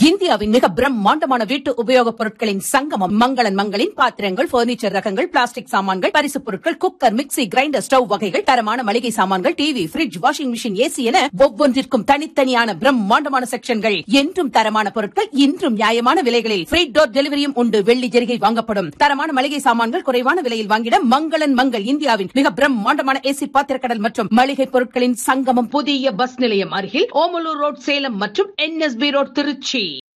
இந்தியாவின் மிக பிரம்மாண்டமான வீட்டு உபயோகப் பொருட்களின் சங்கமம் மங்களன் மங்களின் பாத்திரங்கள் பர்னிச்சர் ரகங்கள் பிளாஸ்டிக் சாமான்கள் பரிசுப் பொருட்கள் குக்கர் மிக்ஸி கிரைண்டர் ஸ்டவ் வகைகள் தரமான மளிகை சாமான்கள் TV fridge washing machine AC என ஒவ்வொன்றிற்கும் தனித்தனியான பிரம்மாண்டமான செக்ஷன்கள் என்றும் தரமான பொருட்கள் இன்றும் நியாயமான விலைகளில் ஃப்ரீ டோர் டெலிவரியும் உண்டு வெள்ளி ஜெரிகை வாங்கப்படும் தரமான மளிகை சாமான்கள் குறைவான விலையில் வாங்கிட மங்களன் மங்கள் இந்தியாவின் மிக பிரம்மாண்டமான ஏசி பாத்திரக்கடல் மற்றும் மளிகை பொருட்களின் சங்கமம் புதிய பஸ் நிலையம் அருகில் ஓமலூர் ரோட் சேலம் மற்றும் என்எஸ்பி ரோட் திருச்சி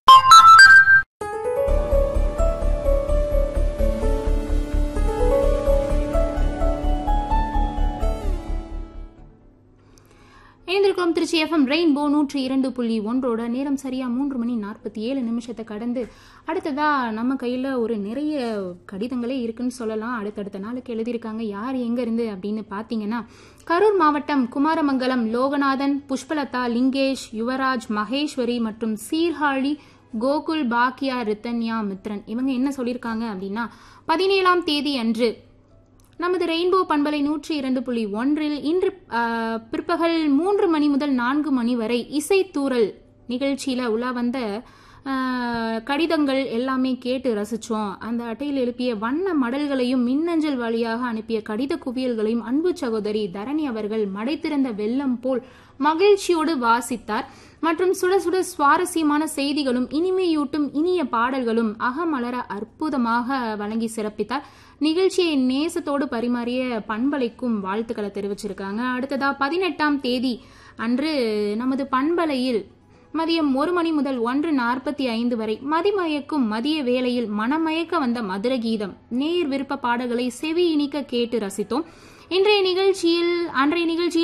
இணைந்திருக்கிறோம் திருச்சி எஃப்எம் ரெயின்போ நூற்றி இரண்டு புள்ளி ஒன்றோட நேரம் சரியா மூன்று மணி நாற்பத்தி ஏழு நிமிஷத்தை கடந்து அடுத்ததா நம்ம கையில ஒரு நிறைய கடிதங்களே இருக்குன்னு சொல்லலாம் அடுத்தடுத்த நாளுக்கு எழுதியிருக்காங்க யார் எங்க இருந்து அப்படின்னு பாத்தீங்கன்னா கரூர் மாவட்டம் குமாரமங்கலம் லோகநாதன் புஷ்பலதா லிங்கேஷ் யுவராஜ் மகேஸ்வரி மற்றும் சீர்காழி கோகுல் பாக்கியா ரித்தன்யா மித்ரன் இவங்க என்ன சொல்லியிருக்காங்க அப்படின்னா பதினேழாம் தேதி அன்று நமது ரெயின்போ பண்பலை நூற்றி இரண்டு புள்ளி ஒன்றில் இன்று ஆ, பிற்பகல் மூன்று மணி முதல் நான்கு மணி வரை இசைத்தூரல் நிகழ்ச்சியில உலா வந்த ஆ, கடிதங்கள் எல்லாமே கேட்டு ரசிச்சோம் அந்த அட்டையில் எழுப்பிய வண்ண மடல்களையும் மின்னஞ்சல் வழியாக அனுப்பிய கடித குவியல்களையும் அன்பு சகோதரி தரணி அவர்கள் மடை திறந்த வெள்ளம் போல் மகிழ்ச்சியோடு வாசித்தார் மற்றும் சுட சுட சுவாரஸ்யமான செய்திகளும் இனிமையூட்டும் இனிய பாடல்களும் அகமலர அற்புதமாக வழங்கி சிறப்பித்தார் நிகழ்ச்சியை நேசத்தோடு பரிமாறிய பண்பலைக்கும் வாழ்த்துக்களை தெரிவிச்சிருக்காங்க அடுத்ததா பதினெட்டாம் தேதி அன்று நமது பண்பலையில் மதியம் ஒரு மணி முதல் ஒன்று நாற்பத்தி ஐந்து வரை மதிமயக்கும் மதிய வேளையில் மனமயக்க வந்த மதுர கீதம் நேர் விருப்ப பாடல்களை செவி இனிக்க கேட்டு ரசித்தோம் இன்றைய நிகழ்ச்சியில் அன்றைய நிகழ்ச்சியில்